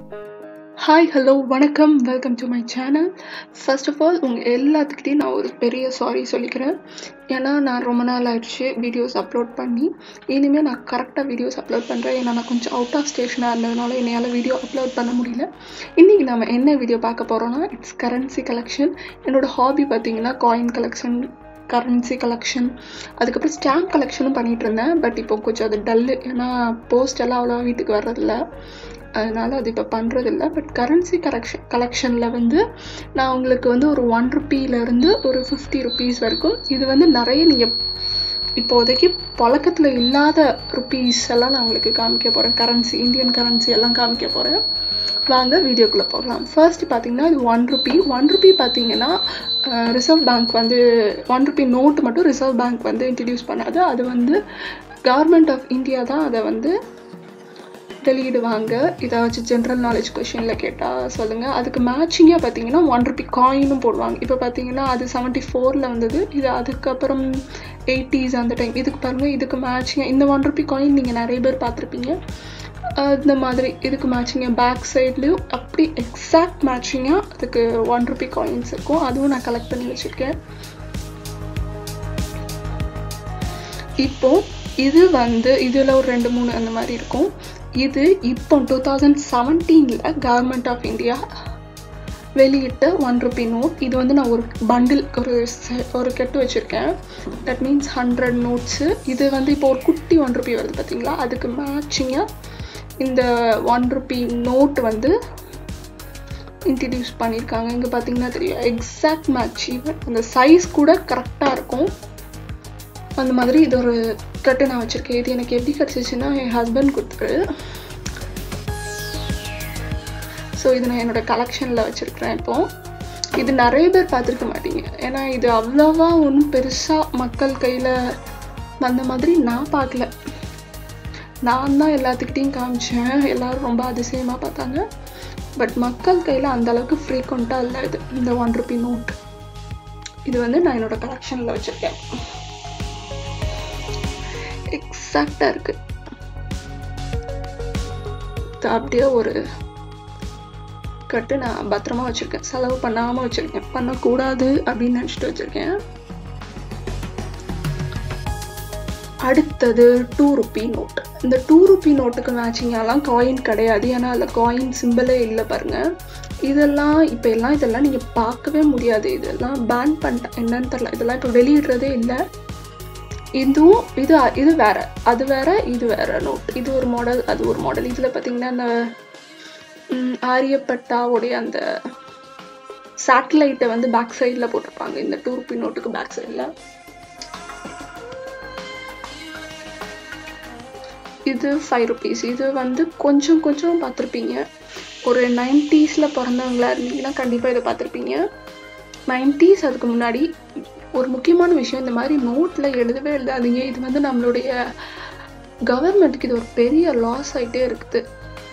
hi hello வணக்கம் welcome to my channel first of all உங்கள் எல்லாத்துக்கிட்டையும் நான் ஒரு பெரிய சாரி சொல்லிக்கிறேன் ஏன்னா நான் ரொம்ப நாள் ஆயிடுச்சு வீடியோஸ் அப்லோட் பண்ணி இனிமேல் நான் கரெக்டாக வீடியோஸ் அப்லோட் பண்ணுறேன் ஏன்னா நான் கொஞ்சம் அவுட் ஆஃப் ஸ்டேஷனாக இருந்ததுனால என்னையால் வீடியோ அப்லோட் பண்ண முடியல இன்றைக்கி நம்ம என்ன வீடியோ பார்க்க போகிறோன்னா இட்ஸ் கரன்சி கலெக்ஷன் என்னோடய ஹாபி பார்த்தீங்கன்னா காயின் கலெக்ஷன் கரன்சி கலெக்ஷன் அதுக்கப்புறம் ஸ்டாம்ப் கலெக்ஷனும் பண்ணிகிட்டு இருந்தேன் பட் இப்போ கொஞ்சம் அது டல்லு ஏன்னா போஸ்ட் எல்லாம் அவ்வளோ வீட்டுக்கு வர்றதில்ல அதனால் அது இப்போ பண்ணுறதில்ல பட் கரன்சி கரெக்ஷன் கலெக்ஷனில் வந்து நான் உங்களுக்கு வந்து ஒரு ஒன் ருப்பீலேருந்து ஒரு ஃபிஃப்டி ருபீஸ் வரைக்கும் இது வந்து நிறைய நீங்கள் இப்போதைக்கு பழக்கத்தில் இல்லாத ருப்பீஸ் எல்லாம் நான் உங்களுக்கு காமிக்க போகிறேன் கரன்சி இந்தியன் கரன்சி எல்லாம் காமிக்க போகிறேன் வாங்க வீடியோக்குள்ளே போகலாம் ஃபர்ஸ்ட் பார்த்தீங்கன்னா இது ஒன் ருபி ஒன் ருபி பார்த்தீங்கன்னா ரிசர்வ் பேங்க் வந்து ஒன் ருபி நோட்டு மட்டும் ரிசர்வ் பேங்க் வந்து இன்ட்ரடியூஸ் பண்ணாது அது வந்து கவர்மெண்ட் ஆஃப் இந்தியா தான் அதை வந்து வெளியிடுவாங்க ஏதாச்சும் ஜென்ரல் நாலேஜ் கொஷினில் கேட்டால் சொல்லுங்கள் அதுக்கு மேட்சிங்காக பார்த்தீங்கன்னா ஒன் ருபி காயினும் போடுவாங்க இப்போ பார்த்தீங்கன்னா அது செவன்ட்டி ஃபோரில் வந்தது இது அதுக்கப்புறம் எயிட்டிஸ் அந்த டைம் இதுக்கு பாருங்கள் இதுக்கு மேட்சிங்காக இந்த ஒன் ருபி காயின் நீங்கள் நிறைய பேர் பார்த்துருப்பீங்க இந்த மாதிரி இதுக்கு மேட்சிங்காக பேக் சைட்லேயும் அப்படி எக்ஸாக்ட் மேட்சிங்காக அதுக்கு ஒன் ருபி காயின்ஸ் இருக்கும் அதுவும் நான் கலெக்ட் பண்ணி வச்சுருக்கேன் இப்போ இது வந்து இதில் ஒரு ரெண்டு மூணு அந்த மாதிரி இருக்கும் இது இப்போ டூ தௌசண்ட் செவன்டீனில் கவர்மெண்ட் ஆஃப் இந்தியா வெளியிட்ட ஒன் ருபி நோட் இது வந்து நான் ஒரு பண்டில் ஒரு ஒரு கெட்டு வச்சுருக்கேன் தட் மீன்ஸ் ஹண்ட்ரட் நோட்ஸு இது வந்து இப்போ ஒரு குட்டி ஒன் ருபி வருது பார்த்தீங்களா அதுக்கு மேட்சிங்காக இந்த ஒன் ருபி நோட் வந்து இன்ட்ரடியூஸ் பண்ணியிருக்காங்க இங்கே பார்த்தீங்கன்னா தெரியும் எக்ஸாக்ட் மேட்ச் ஈவன் அந்த சைஸ் கூட கரெக்டாக இருக்கும் அந்த மாதிரி இது ஒரு கட்டு நான் வச்சுருக்கேன் இது எனக்கு எப்படி கிடச்சிச்சின்னா என் ஹஸ்பண்ட் கொடுத்துரு ஸோ இது நான் என்னோடய கலெக்ஷனில் வச்சுருக்கிறேன் இப்போது இது நிறைய பேர் பார்த்துருக்க மாட்டீங்க ஏன்னா இது அவ்வளோவா ஒன்றும் பெருசாக மக்கள் கையில் வந்த மாதிரி நான் பார்க்கல நான் தான் எல்லாத்துக்கிட்டையும் காமிச்சேன் எல்லோரும் ரொம்ப அதிசயமாக பார்த்தாங்க பட் மக்கள் கையில் அந்த அளவுக்கு ஃப்ரீக்வெண்ட்டாக இல்லை இது இந்த ஒன் ருபி நோட் இது வந்து நான் என்னோடய கலெக்ஷனில் வச்சுருக்கேன் எக்ஸாக்டாக இருக்கு அப்படியே ஒரு கட்டு நான் பத்திரமா வச்சுருக்கேன் செலவு பண்ணாமல் வச்சுருக்கேன் பண்ணக்கூடாது அப்படின்னு நினச்சிட்டு வச்சுருக்கேன் அடுத்தது டூ ருப்பி நோட் இந்த டூ ருப்பி நோட்டுக்கு மேட்சிங்காலாம் காயின் கிடையாது ஏன்னா அதில் காயின் சிம்பிளே இல்லை பாருங்கள் இதெல்லாம் இப்போ எல்லாம் இதெல்லாம் நீங்கள் பார்க்கவே முடியாது இதெல்லாம் பேன் பண்ணிட்டேன் என்னன்னு தெரில இதெல்லாம் இப்போ வெளியிடுறதே இல்லை இதுவும் இது இது வேற அது வேற இது வேற நோட் இது ஒரு மாடல் அது ஒரு மாடல் இதில் பார்த்தீங்கன்னா அந்த ஆரியப்பட்டாவுடைய அந்த சேட்டலைட்டை வந்து பேக் சைடில் போட்டிருப்பாங்க இந்த டூ ருபி நோட்டுக்கு பேக் சைடில் இது ஃபைவ் ருபீஸ் இது வந்து கொஞ்சம் கொஞ்சம் பார்த்துருப்பீங்க ஒரு நைன்டீஸில் பிறந்தவங்களா இருந்தீங்கன்னா கண்டிப்பாக இதை பார்த்துருப்பீங்க நைன்டீஸ் அதுக்கு முன்னாடி ஒரு முக்கியமான விஷயம் இந்த மாதிரி நோட்டில் எழுதவே எழுதாதீங்க இது வந்து நம்மளுடைய கவர்மெண்ட்டுக்கு இது ஒரு பெரிய லாஸ் ஆகிட்டே இருக்குது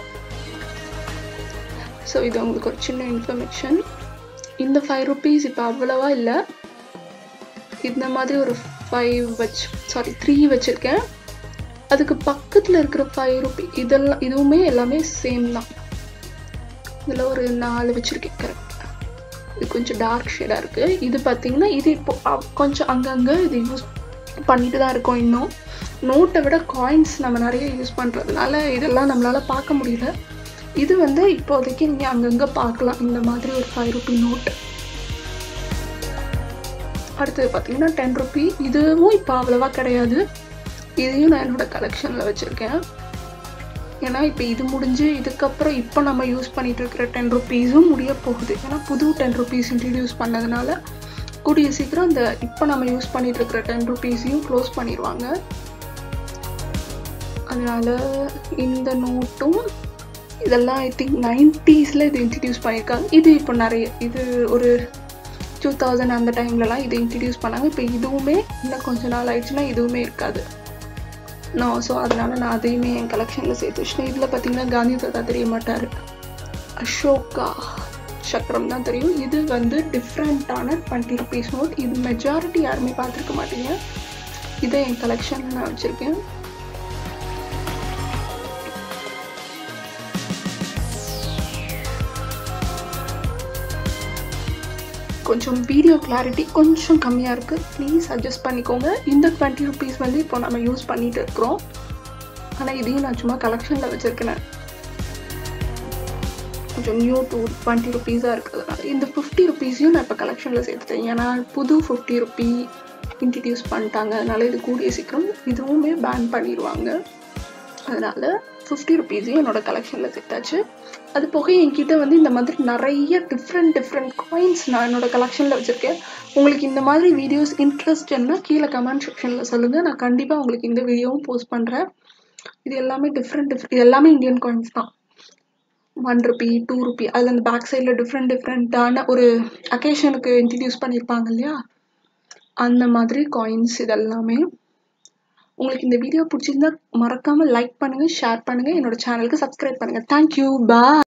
ஸோ இது உங்களுக்கு ஒரு சின்ன இன்ஃபர்மேஷன் இந்த ஃபைவ் ருபீஸ் இப்போ அவ்வளோவா இல்லை இந்த மாதிரி ஒரு ஃபைவ் வச்சு சாரி த்ரீ வச்சுருக்கேன் அதுக்கு பக்கத்தில் இருக்கிற ஃபைவ் ருபி இதெல்லாம் இதுவுமே எல்லாமே சேம் தான் இதில் ஒரு நாலு வச்சுருக்கேன் கரெக்ட் இது கொஞ்சம் டார்க் ஷேடாக இருக்குது இது பார்த்திங்கன்னா இது இப்போ கொஞ்சம் அங்கங்கே இது யூஸ் பண்ணிட்டு தான் இருக்கோம் இன்னும் நோட்டை விட காயின்ஸ் நம்ம நிறைய யூஸ் பண்ணுறதுனால இதெல்லாம் நம்மளால் பார்க்க முடியல இது வந்து இப்போதைக்கு நீங்கள் அங்கங்கே பார்க்கலாம் இந்த மாதிரி ஒரு ஃபைவ் ருபி நோட் அடுத்தது பார்த்தீங்கன்னா டென் ருபி இதுவும் இப்போ அவ்வளோவா கிடையாது இதையும் நான் என்னோடய கலெக்ஷனில் வச்சுருக்கேன் ஏன்னா இப்போ இது முடிஞ்சு இதுக்கப்புறம் இப்போ நம்ம யூஸ் பண்ணிட்டு இருக்கிற டென் ருப்பீஸும் முடிய போகுது ஏன்னா புது டென் ருப்பீஸ் இன்ட்ரடியூஸ் பண்ணதுனால கூடிய சீக்கிரம் இந்த இப்போ நம்ம யூஸ் பண்ணிட்டு இருக்கிற டென் ருப்பீஸையும் க்ளோஸ் பண்ணிடுவாங்க அதனால இந்த நோட்டும் இதெல்லாம் ஐ திங்க் நைன்டீஸில் இது இன்ட்ரடியூஸ் பண்ணியிருக்காங்க இது இப்போ நிறைய இது ஒரு டூ தௌசண்ட் அந்த டைம்லலாம் இது இன்ட்ரடியூஸ் பண்ணாங்க இப்போ இதுவுமே இன்னும் கொஞ்ச நாள் ஆயிடுச்சுன்னா இதுவுமே இருக்காது நான் ஸோ அதனால் நான் அதையுமே என் கலெக்ஷனில் சேர்த்து வச்சுட்டேன் இதில் பார்த்தீங்கன்னா காந்தி தாத்தா தெரிய மாட்டார் அசோகா சக்கரம் தான் தெரியும் இது வந்து டிஃப்ரெண்ட்டான டுவெண்ட்டி ருபீஸ் நோட் இது மெஜாரிட்டி யாருமே பார்த்துருக்க மாட்டீங்க இதை என் கலெக்ஷனில் நான் வச்சுருக்கேன் கொஞ்சம் வீடியோ கிளாரிட்டி கொஞ்சம் கம்மியாக இருக்குது ப்ளீஸ் அட்ஜஸ்ட் பண்ணிக்கோங்க இந்த டுவெண்ட்டி ருபீஸ் வந்து இப்போ நம்ம யூஸ் பண்ணிட்டு இருக்கிறோம் ஆனால் இதையும் நான் சும்மா கலெக்ஷனில் வச்சுருக்கேன் கொஞ்சம் நியூ டூ டுவெண்ட்டி ருபீஸாக இருக்கிறதுனால இந்த ஃபிஃப்டி ருபீஸையும் நான் இப்போ கலெக்ஷனில் சேர்த்துட்டேன் ஏன்னா புது ஃபிஃப்டி ருபீ இன்ட்ரடியூஸ் பண்ணிட்டாங்க அதனால இது கூடிய சீக்கிரம் இதுவுமே பேன் பண்ணிடுவாங்க அதனால ஃபிஃப்டி ருபீஸையும் என்னோட கலெக்ஷனில் சேர்த்தாச்சு அது போக என்கிட்ட வந்து இந்த மாதிரி நிறைய டிஃப்ரெண்ட் டிஃப்ரெண்ட் காயின்ஸ் நான் என்னோட கலெக்ஷனில் வச்சுருக்கேன் உங்களுக்கு இந்த மாதிரி வீடியோஸ் இன்ட்ரெஸ்ட்னா கீழே கமெண்ட் செக்ஷனில் சொல்லுங்கள் நான் கண்டிப்பாக உங்களுக்கு இந்த வீடியோவும் போஸ்ட் பண்ணுறேன் இது எல்லாமே டிஃப்ரெண்ட் டிஃப்ரெண்ட் இது எல்லாமே இந்தியன் காயின்ஸ் தான் ஒன் ருபி டூ ருபி அதில் அந்த பேக் சைடில் டிஃப்ரெண்ட் டிஃப்ரெண்ட்டான ஒரு அக்கேஷனுக்கு இன்ட்ரடியூஸ் பண்ணியிருப்பாங்க இல்லையா அந்த மாதிரி காயின்ஸ் இதெல்லாமே உங்களுக்கு இந்த வீடியோ பிடிச்சிருந்தா மறக்காமல் லைக் பண்ணுங்கள் ஷேர் பண்ணுங்கள் என்னோட சேனலுக்கு சப்ஸ்கிரைப் பண்ணுங்கள் தேங்க்யூ பாய்